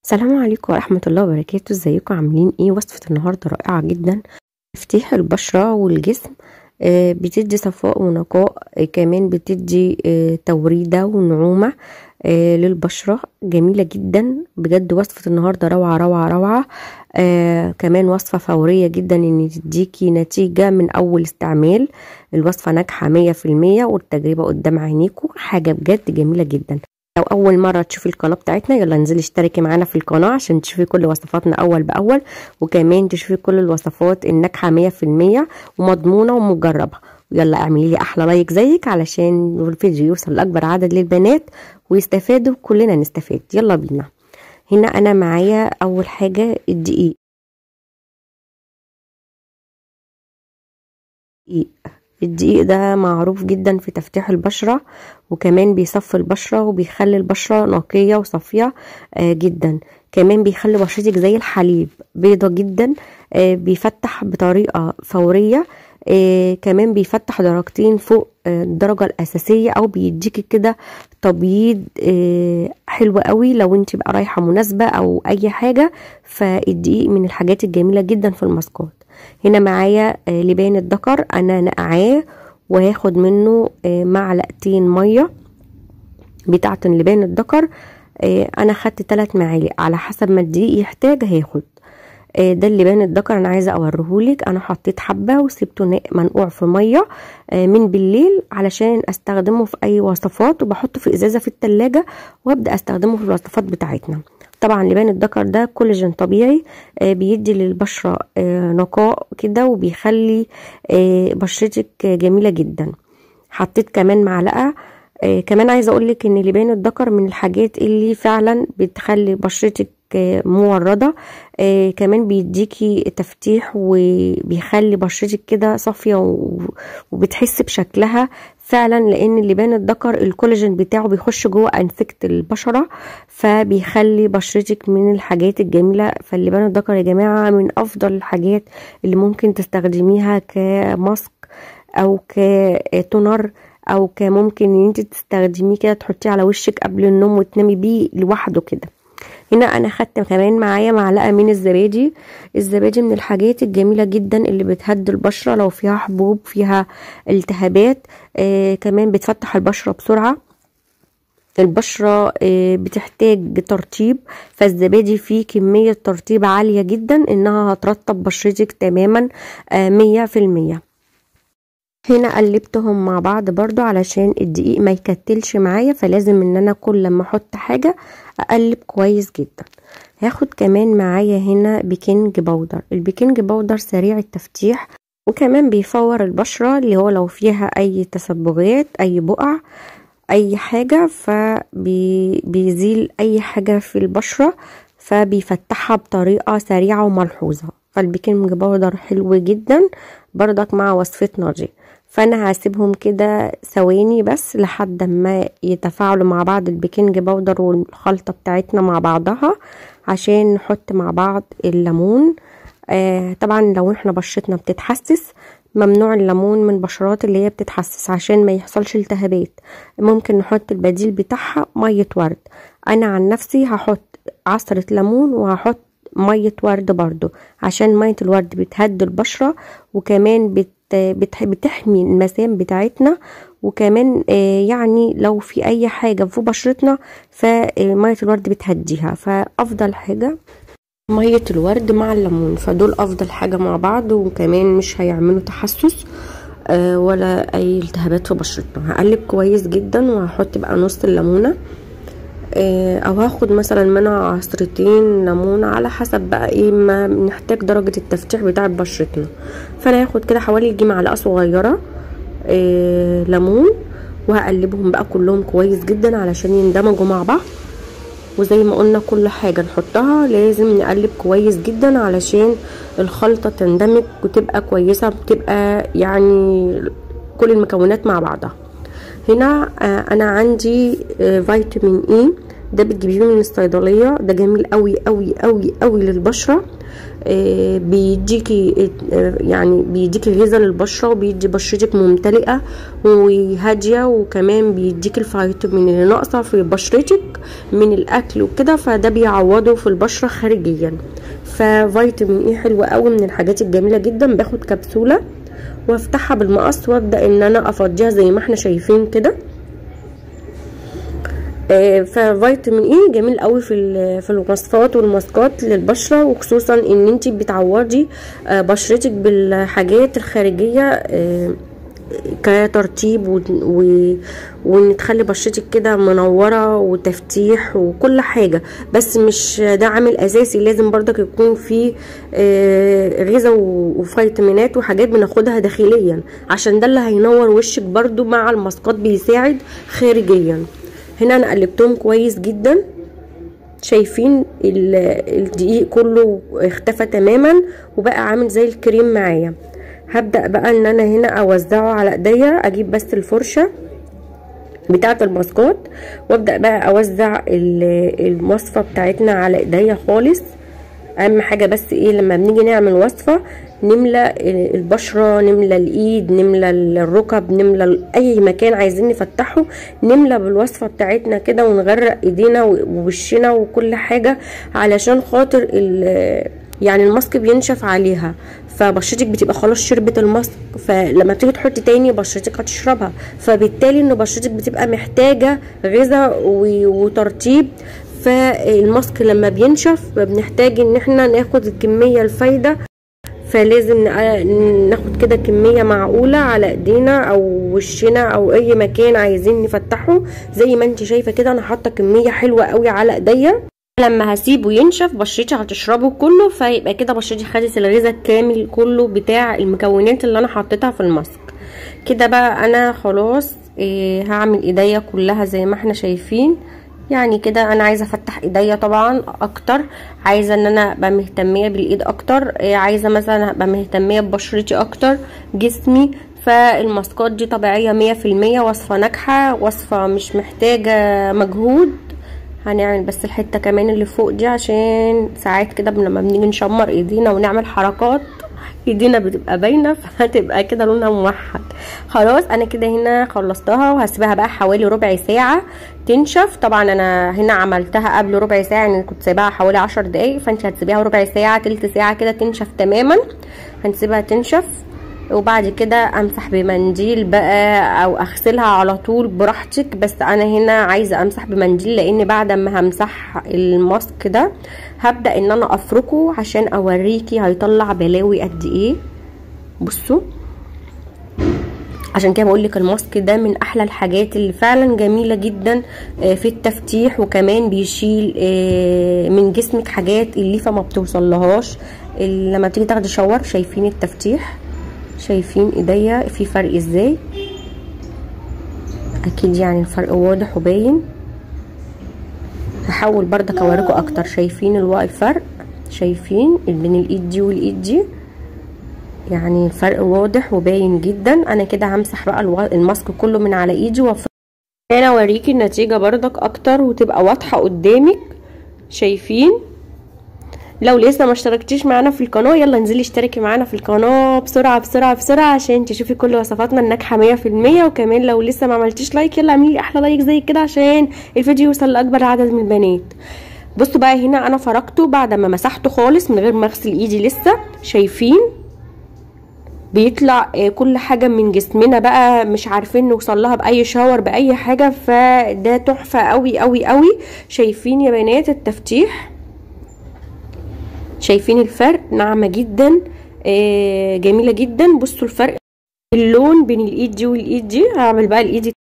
السلام عليكم ورحمة الله وبركاته ازيكم عاملين ايه وصفة النهاردة رائعة جدا تفتيح البشرة والجسم آه، بتدي صفاء ونقاء آه، كمان بتدي آه، توريدة ونعومة آه، للبشرة جميلة جدا بجد وصفة النهاردة روعة روعة روعة آه كمان وصفة فورية جدا ان تديكي نتيجة من اول استعمال الوصفة ناجحة مية في المية والتجربة قدام عينيكم حاجة بجد جميلة جدا لو اول مره تشوفي القناه بتاعتنا يلا انزلي اشتركي معانا في القناه عشان تشوفي كل وصفاتنا اول باول وكمان تشوفي كل الوصفات الناجحه مية في المية ومضمونه ومجربه يلا اعملي لي احلى لايك زيك علشان الفيديو يوصل لاكبر عدد للبنات ويستفادوا كلنا نستفاد يلا بينا هنا انا معايا اول حاجه الدقيق دقيق الدقيق ده معروف جدا في تفتيح البشرة وكمان بيصفي البشرة وبيخلي البشرة نقية وصافية آه جدا كمان بيخلي بشرتك زي الحليب بيضة جدا آه بيفتح بطريقة فورية آه كمان بيفتح درجتين فوق آه الدرجة الأساسية أو بيديكي كده تبييض آه حلو قوي لو انت بقى رايحة مناسبة أو أي حاجة فالدقيق من الحاجات الجميلة جدا في الماسكات هنا معايا آه لبان الذكر انا نقعاه وهاخد منه آه معلقتين ميه بتاعه لبان الذكر آه انا خدت ثلاث معالق على حسب ما الدقيق يحتاج هاخد ده اللبان الذكر انا عايزه اوريهولك انا حطيت حبه وسبته منقوع في ميه من بالليل علشان استخدمه في اي وصفات وبحطه في ازازه في التلاجة وابدا استخدمه في الوصفات بتاعتنا طبعا لبان الذكر ده كولاجين طبيعي آه بيدي للبشرة آه نقاء كده وبيخلي آه بشرتك جميلة جدا حطيت كمان معلقة كمان عايزة اقولك ان لبان الذكر من الحاجات اللي فعلا بتخلي بشرتك موردة آه كمان بيديكي تفتيح وبيخلي بشرتك كده صافية وبتحس بشكلها فعلا لان لبان الذكر الكولاجين بتاعه بيخش جوه انسجه البشره فبيخلي بشرتك من الحاجات الجميله فاللبان الذكر يا جماعه من افضل الحاجات اللي ممكن تستخدميها كماسك او كتونر او كممكن ان انت تستخدميه كده تحطيه على وشك قبل النوم وتنامي بيه لوحده كده هنا انا خدت كمان معايا معلقه من الزبادي الزبادي من الحاجات الجميله جدا اللي بتهدي البشره لو فيها حبوب فيها التهابات آه كمان بتفتح البشره بسرعه البشرة آه بتحتاج ترطيب فالزبادي فيه كمية ترطيب عالية جدا انها هترطب بشرتك تماما مية في المية هنا قلبتهم مع بعض برضو علشان الدقيق ما يكتلش معايا فلازم ان انا كل لما احط حاجة اقلب كويس جدا هاخد كمان معايا هنا بيكنج باودر البيكنج باودر سريع التفتيح وكمان بيفور البشرة اللي هو لو فيها اي تسبغات اي بقع اي حاجة فبيزيل اي حاجة في البشرة فبيفتحها بطريقة سريعة وملحوظة فالبيكنج باودر حلو جدا بردك مع وصفتنا دي فانا هسيبهم كده ثواني بس لحد ما يتفاعلوا مع بعض البيكنج باودر والخلطة بتاعتنا مع بعضها عشان نحط مع بعض الليمون آه طبعا لو احنا بشرتنا بتتحسس ممنوع الليمون من بشرات اللي هي بتتحسس عشان ما يحصلش التهابات ممكن نحط البديل بتاعها مية ورد انا عن نفسي هحط عصرة ليمون وهحط مية ورد برضو عشان مية الورد بتهدي البشرة وكمان بت بتحمي المسام بتاعتنا وكمان يعني لو في اي حاجة في بشرتنا فمية الورد بتهديها فافضل حاجة مية الورد مع الليمون فدول افضل حاجة مع بعض وكمان مش هيعملوا تحسس ولا اي التهابات في بشرتنا هقلب كويس جدا وهحط بقى نص الليمونه او هاخد مثلا منها عصرتين ليمون على حسب بقى ايه ما نحتاج درجة التفتيح بتاع بشرتنا فانا هاخد كده حوالي يجي معلقة صغيرة إيه ليمون وهقلبهم بقى كلهم كويس جدا علشان يندمجوا مع بعض وزي ما قلنا كل حاجة نحطها لازم نقلب كويس جدا علشان الخلطة تندمج وتبقى كويسة بتبقى يعني كل المكونات مع بعضها هنا انا عندي فيتامين اي ده بتجيبيه من الصيدليه ده جميل قوي قوي قوي قوي للبشره آه بيديكي آه يعني بيديكي غذاء للبشره وبيدي بشرتك ممتلئه وهاديه وكمان بيديكي الفيتامين اللي ناقصه في بشرتك من الاكل وكده فده بيعوضه في البشره خارجيا ففيتامين اي حلو قوي من الحاجات الجميله جدا باخد كبسوله وافتحها بالمقص وابدا ان انا افضيها زي ما احنا شايفين كده آه ففيتامين اي جميل قوي في في الوصفات والماسكات للبشره وخصوصا ان انت بتعوضي آه بشرتك بالحاجات الخارجيه آه كترطيب و... و... وان تخلي بشرتك كده منوره وتفتيح وكل حاجه بس مش ده عامل اساسي لازم برضك يكون في آه غذاء وفيتامينات وحاجات بناخدها داخليا عشان ده اللي هينور وشك برضو مع الماسكات بيساعد خارجيا هنا انا قلبتهم كويس جدا شايفين الدقيق كله اختفى تماما وبقى عامل زي الكريم معايا هبدأ بقى ان انا هنا اوزعه على ايديا اجيب بس الفرشة بتاعة الماسكات وابدأ بقى اوزع الوصفة بتاعتنا على ايديا خالص اهم حاجة بس ايه لما بنيجي نعمل وصفة نملى البشرة نملى الايد نملى الركب نملى اي مكان عايزين نفتحه نملى بالوصفة بتاعتنا كده ونغرق ايدينا ووشنا وكل حاجة علشان خاطر يعني الماسك بينشف عليها فبشرتك بتبقى خلاص شربت الماسك فلما تيجي تحطي تاني بشرتك هتشربها فبالتالي ان بشرتك بتبقى محتاجه غذاء وترطيب فالماسك لما بينشف بنحتاج ان احنا ناخد الكميه الفايده فلازم ناخد كده كمية معقولة على ايدينا او وشنا او اي مكان عايزين نفتحه زي ما انت شايفة كده انا حاطة كمية حلوة قوي على ايديا لما هسيبه ينشف بشرتي هتشربه كله فيبقى كده بشرتي خدت الغذاء الكامل كله بتاع المكونات اللي انا حطيتها في الماسك كده بقى انا خلاص إيه هعمل ايديا كلها زي ما احنا شايفين يعني كده انا عايزه افتح ايديا طبعا اكتر عايزه ان انا ابقى مهتميه بالايد اكتر إيه عايزه مثلا ابقى مهتميه ببشرتي اكتر جسمي فالماسكات دي طبيعيه مية في المية وصفه ناجحه وصفه مش محتاجه مجهود هنعمل بس الحته كمان اللي فوق دي عشان ساعات كده لما بنيجي نشمر ايدينا ونعمل حركات ايدينا بتبقى باينه فهتبقى كده لونها موحد خلاص انا كده هنا خلصتها وهسيبها بقى حوالي ربع ساعه تنشف طبعا انا هنا عملتها قبل ربع ساعه يعني كنت سايباها حوالي عشر دقايق فانت هتسيبيها ربع ساعه تلت ساعه كده تنشف تماما هنسيبها تنشف وبعد كده امسح بمنديل بقى او اغسلها على طول براحتك بس انا هنا عايزه امسح بمنديل لان بعد ما همسح الماسك ده هبدا ان انا افركه عشان اوريكي هيطلع بلاوي قد ايه بصوا عشان كده بقول لك الماسك ده من احلى الحاجات اللي فعلا جميله جدا في التفتيح وكمان بيشيل من جسمك حاجات الليفه ما بتوصلهاش لما تيجي تاخدي شاور شايفين التفتيح شايفين ايديا في فرق ازاي اكيد يعني الفرق واضح وباين هحاول برضك اوريكم اكتر شايفين الفرق شايفين بين الايد دي والايد دي يعني الفرق واضح وباين جدا انا كده همسح بقى الماسك كله من على ايدي وافرق انا اوريكي النتيجه برضك اكتر وتبقى واضحه قدامك شايفين لو لسه ما اشتركتيش معانا في القناه يلا انزلي اشتركي معانا في القناه بسرعه بسرعه بسرعه عشان تشوفي كل وصفاتنا الناجحه مية في المية وكمان لو لسه ما عملتيش لايك يلا اعملي احلى لايك زي كده عشان الفيديو يوصل لاكبر عدد من البنات بصوا بقى هنا انا فركته بعد ما مسحته خالص من غير ما اغسل ايدي لسه شايفين بيطلع كل حاجه من جسمنا بقى مش عارفين نوصل لها باي شاور باي حاجه فده تحفه قوي قوي قوي شايفين يا بنات التفتيح شايفين الفرق ناعمه جدا آه جميله جدا بصوا الفرق اللون بين الايد دي والايد دي هعمل بقى الايد